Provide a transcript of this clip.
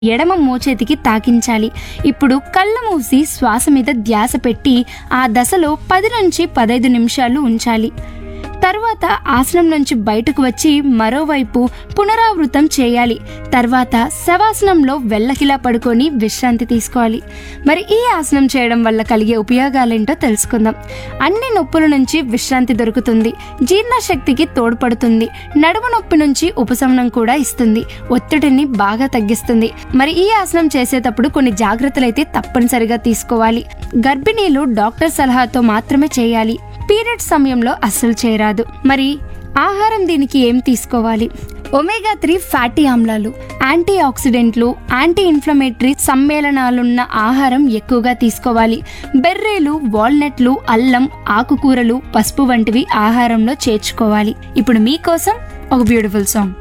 ఎడమ మోచేతికి తాకించాలి ఇప్పుడు కళ్ళు మూసి శ్వాస మీద ధ్యాస పెట్టి ఆ దశలో పది నుంచి పదైదు నిమిషాలు ఉంచాలి తర్వాత ఆసనం నుంచి బయటకు వచ్చి మరోవైపు పునరావృతం చేయాలి తర్వాత శవాసనంలో వెళ్ళకిలా పడుకొని విశ్రాంతి తీసుకోవాలి మరి ఈ ఆసనం చేయడం వల్ల కలిగే ఉపయోగాలేంటో తెలుసుకుందాం అన్ని నొప్పుల నుంచి విశ్రాంతి దొరుకుతుంది జీర్ణశక్తికి తోడ్పడుతుంది నడుము నొప్పి నుంచి ఉపశమనం కూడా ఇస్తుంది ఒత్తిడిని బాగా తగ్గిస్తుంది మరి ఈ ఆసనం చేసేటప్పుడు కొన్ని జాగ్రత్తలు అయితే తప్పనిసరిగా తీసుకోవాలి గర్భిణీలు డాక్టర్ సలహాతో మాత్రమే చేయాలి పీరియడ్ సమయంలో అస్సలు చేయరాదు మరి ఆహారం దీనికి ఏం తీసుకోవాలి ఒమేగా త్రీ ఫ్యాటీ ఆమ్లాలు యాంటీ ఆక్సిడెంట్లు యాంటీ ఇన్ఫ్లమేటరీ సమ్మేళనాలున్న ఆహారం ఎక్కువగా తీసుకోవాలి బెర్రీలు వాల్నట్లు అల్లం ఆకుకూరలు పసుపు వంటివి ఆహారంలో చేర్చుకోవాలి ఇప్పుడు మీకోసం ఒక బ్యూటిఫుల్ సాంగ్